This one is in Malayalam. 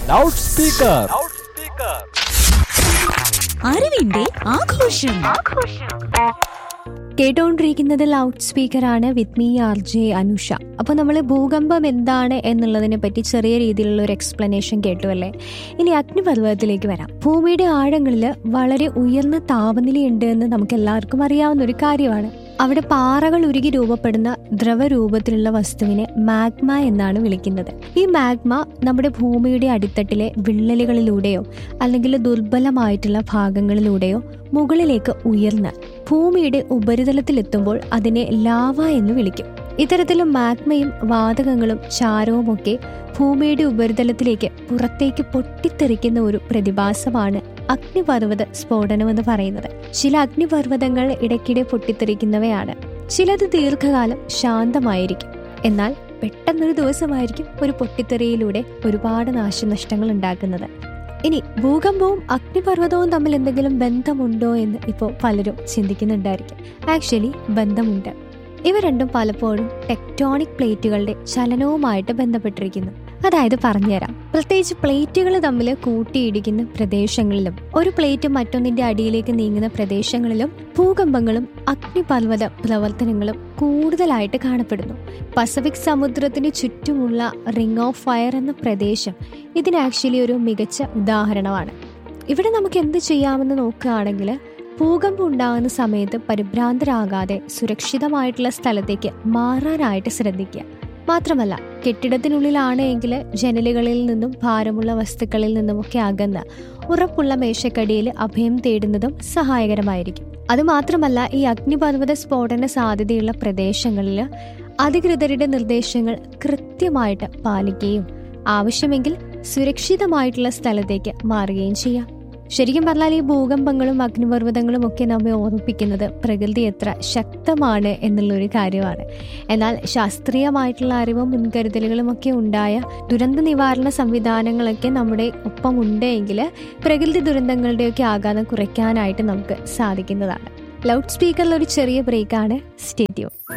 ലൗഡ് സ്പീക്കർ അറിവിന്റെ ആഘോഷം കേട്ടുകൊണ്ടിരിക്കുന്നത് ലൗഡ് സ്പീക്കറാണ് with me R J Anusha അപ്പോൾ നമ്മൾ ഭൂകമ്പം എന്താണ് എന്നുള്ളതിനെ പറ്റി ചെറിയ രീതിയിലുള്ള ഒരു എക്സ്പ്ലനേഷൻ കേട്ടു അല്ലേ ഇനി അഗ്നിപർവ്വതത്തിലേക്ക് വരാം ഭൂമിയുടെ ആഴങ്ങളിൽ വളരെ ഉയർന്ന താപനിലയുണ്ട് എന്ന് നമുക്ക് എല്ലാവർക്കും അറിയാവുന്ന ഒരു കാര്യമാണ് അവിടെ പാറകൾ ഉരുകി രൂപപ്പെടുന്ന ദ്രവരൂപത്തിലുള്ള വസ്തുവിനെ മാഗ്മ എന്നാണ് വിളിക്കുന്നത് ഈ മാഗ്മ നമ്മുടെ ഭൂമിയുടെ അടിത്തട്ടിലെ വിള്ളലുകളിലൂടെയോ അല്ലെങ്കിൽ ദുർബലമായിട്ടുള്ള ഭാഗങ്ങളിലൂടെയോ മുകളിലേക്ക് ഉയർന്ന് ഭൂമിയുടെ ഉപരിതലത്തിലെത്തുമ്പോൾ അതിനെ ലാവ എന്ന് വിളിക്കും ഇത്തരത്തിലുള്ള മാഗ്മയും വാതകങ്ങളും ചാരവും ഒക്കെ ഭൂമിയുടെ ഉപരിതലത്തിലേക്ക് പുറത്തേക്ക് പൊട്ടിത്തെറിക്കുന്ന ഒരു പ്രതിഭാസമാണ് അഗ്നിപർവ്വത സ്ഫോടനം എന്ന് പറയുന്നത് ചില അഗ്നിപർവ്വതങ്ങൾ ഇടയ്ക്കിടെ പൊട്ടിത്തെറിക്കുന്നവയാണ് ചിലത് ദീർഘകാലം ശാന്തമായിരിക്കും എന്നാൽ പെട്ടെന്നൊരു ദിവസമായിരിക്കും ഒരു പൊട്ടിത്തെറിയിലൂടെ ഒരുപാട് നാശനഷ്ടങ്ങൾ ഉണ്ടാക്കുന്നത് ഇനി ഭൂകമ്പവും അഗ്നിപർവ്വതവും തമ്മിൽ എന്തെങ്കിലും ബന്ധമുണ്ടോ എന്ന് ഇപ്പോൾ പലരും ചിന്തിക്കുന്നുണ്ടായിരിക്കും ആക്ച്വലി ബന്ധമുണ്ട് ഇവ രണ്ടും പലപ്പോഴും ടെക്ടോണിക് പ്ലേറ്റുകളുടെ ചലനവുമായിട്ട് ബന്ധപ്പെട്ടിരിക്കുന്നു അതായത് പറഞ്ഞുതരാം പ്രത്യേകിച്ച് പ്ലേറ്റുകൾ തമ്മിൽ കൂട്ടിയിടിക്കുന്ന പ്രദേശങ്ങളിലും ഒരു പ്ലേറ്റ് മറ്റൊന്നിന്റെ അടിയിലേക്ക് നീങ്ങുന്ന പ്രദേശങ്ങളിലും ഭൂകമ്പങ്ങളും അഗ്നിപർവ്വത പ്രവർത്തനങ്ങളും കൂടുതലായിട്ട് കാണപ്പെടുന്നു പസഫിക് സമുദ്രത്തിന് ചുറ്റുമുള്ള റിംഗ് ഓഫ് ഫയർ എന്ന പ്രദേശം ഇതിന് ആക്ച്വലി ഒരു മികച്ച ഉദാഹരണമാണ് ഇവിടെ നമുക്ക് എന്ത് ചെയ്യാമെന്ന് നോക്കുകയാണെങ്കിൽ ഭൂകമ്പം ഉണ്ടാകുന്ന സമയത്ത് പരിഭ്രാന്തരാകാതെ സുരക്ഷിതമായിട്ടുള്ള സ്ഥലത്തേക്ക് മാറാനായിട്ട് ശ്രദ്ധിക്കുക മാത്രമല്ല കെട്ടിടത്തിനുള്ളിലാണ് എങ്കിൽ ജനലുകളിൽ നിന്നും ഭാരമുള്ള വസ്തുക്കളിൽ നിന്നുമൊക്കെ അകന്ന് ഉറപ്പുള്ള മേശക്കടിയിൽ അഭയം തേടുന്നതും സഹായകരമായിരിക്കും അതുമാത്രമല്ല ഈ അഗ്നിപർവ്വത സ്ഫോടന സാധ്യതയുള്ള പ്രദേശങ്ങളിൽ അധികൃതരുടെ നിർദ്ദേശങ്ങൾ കൃത്യമായിട്ട് പാലിക്കുകയും ആവശ്യമെങ്കിൽ സുരക്ഷിതമായിട്ടുള്ള സ്ഥലത്തേക്ക് മാറുകയും ചെയ്യാം ശരിക്കും പറഞ്ഞാൽ ഈ ഭൂകമ്പങ്ങളും അഗ്നിപർവ്വതങ്ങളും ഒക്കെ നമ്മെ ഓർമ്മിപ്പിക്കുന്നത് പ്രകൃതി എത്ര ശക്തമാണ് എന്നുള്ളൊരു കാര്യമാണ് എന്നാൽ ശാസ്ത്രീയമായിട്ടുള്ള അറിവും മുൻകരുതലുകളും ഒക്കെ ഉണ്ടായ ദുരന്ത നിവാരണ സംവിധാനങ്ങളൊക്കെ നമ്മുടെ ഒപ്പം ഉണ്ടെങ്കിൽ പ്രകൃതി ദുരന്തങ്ങളുടെയൊക്കെ ആഘാതം കുറയ്ക്കാനായിട്ട് നമുക്ക് സാധിക്കുന്നതാണ് ലൗഡ് സ്പീക്കറിൽ ഒരു ചെറിയ ബ്രേക്കാണ് സ്റ്റേഡിയോ